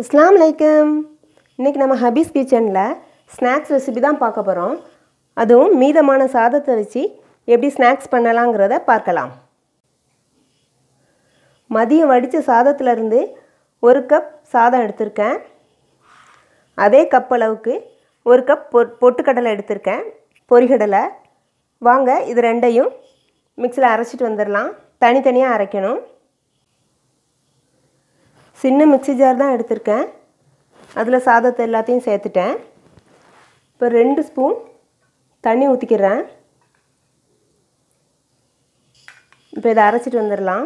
அஸ்ஸலாமு அலைக்கும் இன்றைக்கி நம்ம ஹபீஸ் கிச்சனில் ஸ்நாக்ஸ் ரெசிபி தான் பார்க்க போகிறோம் அதுவும் மீதமான சாதத்தை வச்சு எப்படி ஸ்நாக்ஸ் பண்ணலாங்கிறத பார்க்கலாம் மதியம் வடித்த சாதத்துலேருந்து ஒரு கப் சாதம் எடுத்திருக்கேன் அதே கப் அளவுக்கு ஒரு கப் பொ பொட்டுக்கடலை எடுத்திருக்கேன் பொரிகடலை வாங்க இது ரெண்டையும் மிக்சியில் அரைச்சிட்டு வந்துடலாம் தனித்தனியாக அரைக்கணும் சின்ன மிக்ஸி ஜார் தான் எடுத்திருக்கேன் அதில் சாதத்தை எல்லாத்தையும் சேர்த்துட்டேன் இப்போ ரெண்டு ஸ்பூன் தண்ணி ஊற்றிக்கிறேன் இப்போ இதை அரைச்சிட்டு வந்துடலாம்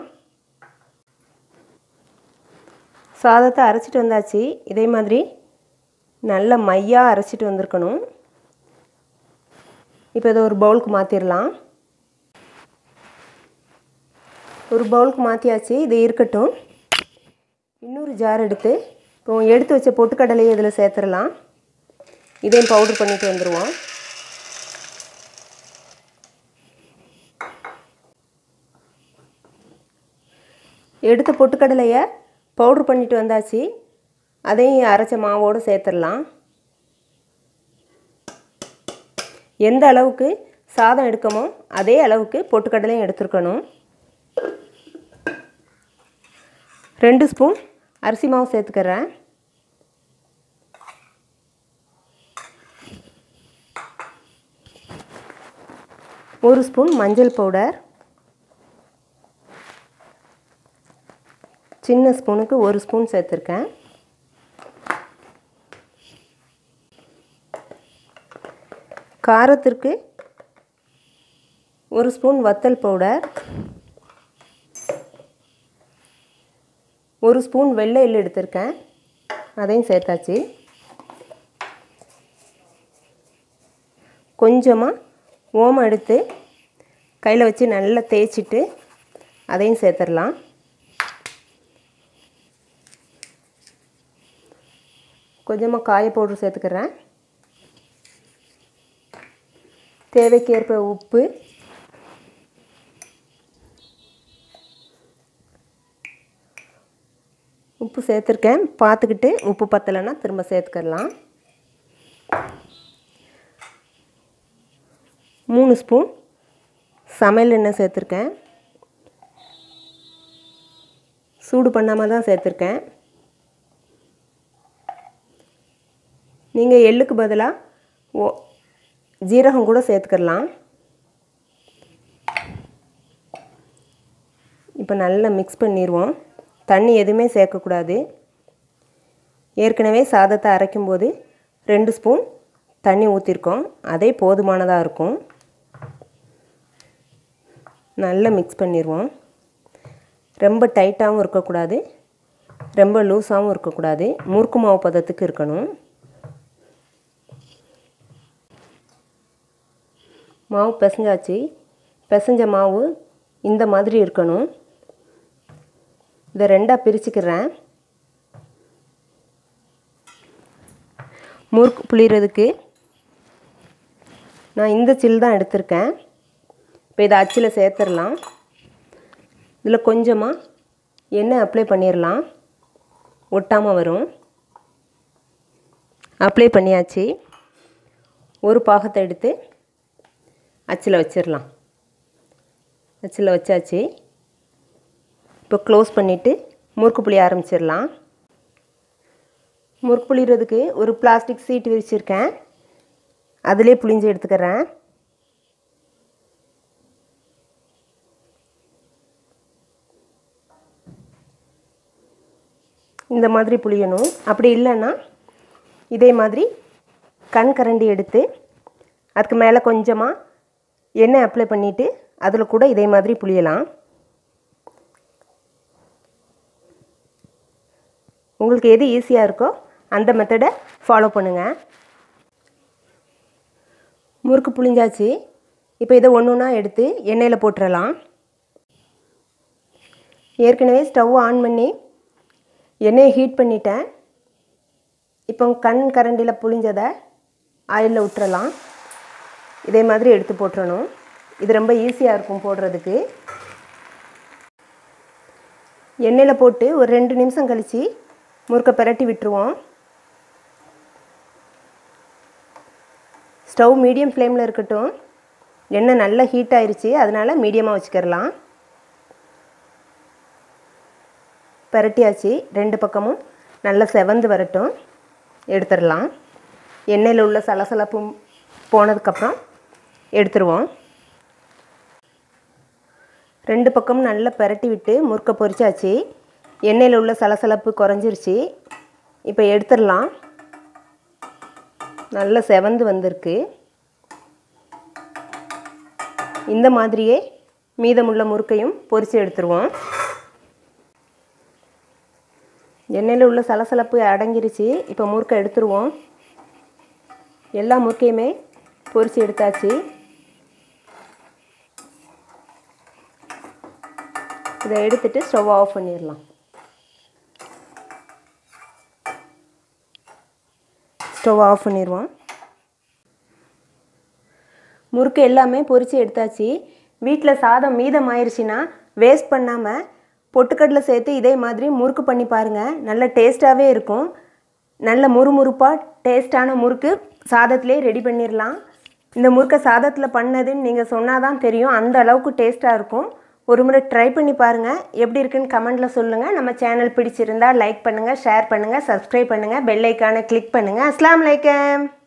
சாதத்தை அரைச்சிட்டு வந்தாச்சு இதே மாதிரி நல்ல மையாக அரைச்சிட்டு வந்திருக்கணும் இப்போ இதை ஒரு பவுலுக்கு மாற்றிடலாம் ஒரு பவுலுக்கு மாற்றியாச்சு இது இருக்கட்டும் இன்னொரு ஜார் எடுத்து இப்போ எடுத்து வச்ச பொட்டுக்கடலையை இதில் சேர்த்துடலாம் இதையும் பவுட்ரு பண்ணிட்டு வந்துடுவோம் எடுத்த பொட்டுக்கடலையை பவுட்ரு பண்ணிட்டு வந்தாச்சு அதையும் அரைச்ச மாவோடு சேர்த்துடலாம் எந்த அளவுக்கு சாதம் எடுக்கமோ அதே அளவுக்கு பொட்டுக்கடலையும் எடுத்துருக்கணும் ரெண்டு ஸ்பூன் அரிசி மாவு சேர்த்துக்கிறேன் ஒரு ஸ்பூன் மஞ்சள் பவுடர் சின்ன ஸ்பூனுக்கு ஒரு ஸ்பூன் சேர்த்துருக்கேன் காரத்திற்கு ஒரு ஸ்பூன் வத்தல் பவுடர் ஒரு ஸ்பூன் வெள்ளை எள்ளு எடுத்திருக்கேன் அதையும் சேர்த்தாச்சு கொஞ்சமாக ஓமம் எடுத்து கையில் வச்சு நல்லா தேய்ச்சிட்டு அதையும் சேர்த்துடலாம் கொஞ்சமாக காய பவுடர் சேர்த்துக்கிறேன் தேவைக்கேற்ப உப்பு உப்பு சேர்த்துருக்கேன் பார்த்துக்கிட்டு உப்பு பத்தலைன்னா திரும்ப சேர்த்துக்கலாம் மூணு ஸ்பூன் சமையல் எண்ணெய் சேர்த்துருக்கேன் சூடு பண்ணாமல் தான் சேர்த்துருக்கேன் நீங்கள் எள்ளுக்கு பதிலாக ஓ ஜீரகம் கூட சேர்த்துக்கலாம் இப்போ நல்லா மிக்ஸ் பண்ணிடுவோம் தண்ணி எதுவுமே சேர்க்கக்கூடாது ஏற்கனவே சாதத்தை அரைக்கும்போது ரெண்டு ஸ்பூன் தண்ணி ஊற்றிருக்கோம் அதே போதுமானதாக இருக்கும் நல்லா மிக்ஸ் பண்ணிடுவோம் ரொம்ப டைட்டாகவும் இருக்கக்கூடாது ரொம்ப லூஸாகவும் இருக்கக்கூடாது முறுக்கு மாவு பதத்துக்கு இருக்கணும் மாவு பிசைஞ்சாச்சு பிசைஞ்ச மாவு இந்த மாதிரி இருக்கணும் இதை ரெண்டாக பிரிச்சுக்கிறேன் முறுக்கு புளிகிறதுக்கு நான் இந்த சில் தான் எடுத்திருக்கேன் இப்போ இதை அச்சில் சேர்த்துடலாம் இதில் கொஞ்சமாக எண்ணெய் அப்ளை பண்ணிடலாம் ஒட்டாமல் வரும் அப்ளை பண்ணியாச்சு ஒரு பாகத்தை எடுத்து அச்சில் வச்சிடலாம் அச்சில் வச்சாச்சு இப்போ க்ளோஸ் பண்ணிவிட்டு முறுக்கு புளி ஆரம்பிச்சிடலாம் முறுக்கு புளிகிறதுக்கு ஒரு பிளாஸ்டிக் சீட் விரிச்சிருக்கேன் அதிலே புளிஞ்சு எடுத்துக்கிறேன் இந்த மாதிரி புளியணும் அப்படி இல்லைன்னா இதே மாதிரி கண் கரண்டி எடுத்து அதுக்கு மேலே கொஞ்சமாக எண்ணெய் அப்ளை பண்ணிவிட்டு அதில் கூட இதே மாதிரி புளியலாம் உங்களுக்கு எது ஈஸியாக இருக்கோ அந்த மெத்தடை ஃபாலோ பண்ணுங்கள் முறுக்கு புளிஞ்சாச்சு இப்போ இதை ஒன்று ஒன்றா எடுத்து எண்ணெயில் போட்டுடலாம் ஏற்கனவே ஸ்டவ் ஆன் பண்ணி எண்ணெயை ஹீட் பண்ணிட்டேன் இப்போ கண் கரண்டியில் புளிஞ்சதை ஆயிலில் விட்டுறலாம் இதே மாதிரி எடுத்து போட்டுறணும் இது ரொம்ப ஈஸியாக இருக்கும் போடுறதுக்கு எண்ணெயில் போட்டு ஒரு ரெண்டு நிமிஷம் கழித்து முறுக்கை பிரட்டி விட்டுருவோம் ஸ்டவ் மீடியம் ஃப்ளேமில் இருக்கட்டும் எண்ணெய் நல்லா ஹீட் ஆயிருச்சு அதனால் மீடியமாக வச்சுக்கிறலாம் பிரட்டியாச்சு ரெண்டு பக்கமும் நல்லா செவந்து வரட்டும் எடுத்துடலாம் எண்ணெயில் உள்ள சலசலப்பும் போனதுக்கப்புறம் எடுத்துருவோம் ரெண்டு பக்கமும் நல்லா பிரட்டி விட்டு முறுக்கை பொரிச்சாச்சு எண்ணெயில் உள்ள சலசலப்பு குறைஞ்சிருச்சு இப்போ எடுத்துடலாம் நல்ல செவந்து வந்திருக்கு இந்த மாதிரியே மீதமுள்ள முறுக்கையும் பொரித்து எடுத்துருவோம் எண்ணெயில் உள்ள சலசலப்பு அடங்கிருச்சு இப்போ முறுக்கை எடுத்துருவோம் எல்லா முறுக்கையுமே பொரித்து எடுத்தாச்சு இதை எடுத்துட்டு ஸ்டவ் ஆஃப் பண்ணிடலாம் ஸ்டவ் ஆஃப் பண்ணிடுவோம் முறுக்கு எல்லாமே பொரித்து எடுத்தாச்சு வீட்டில் சாதம் மீதம் ஆயிடுச்சுன்னா வேஸ்ட் பண்ணாமல் பொட்டுக்கடலை சேர்த்து இதே மாதிரி முறுக்கு பண்ணி பாருங்கள் நல்ல டேஸ்ட்டாகவே இருக்கும் நல்ல முறுமுறுப்பாக டேஸ்ட்டான முறுக்கு சாதத்திலே ரெடி பண்ணிடலாம் இந்த முறுக்கை சாதத்தில் பண்ணதுன்னு நீங்கள் சொன்னால் தான் தெரியும் அந்த அளவுக்கு டேஸ்ட்டாக இருக்கும் ஒரு முறை ட்ரை பண்ணி பாருங்கள் எப்படி இருக்குன்னு கமெண்ட்டில் சொல்லுங்கள் நம்ம சேனல் பிடிச்சிருந்தா லைக் பண்ணுங்கள் ஷேர் பண்ணுங்கள் சப்ஸ்கிரைப் பண்ணுங்கள் பெல் ஐக்கானை கிளிக் பண்ணுங்கள் அஸ்லாம் வலைக்கம்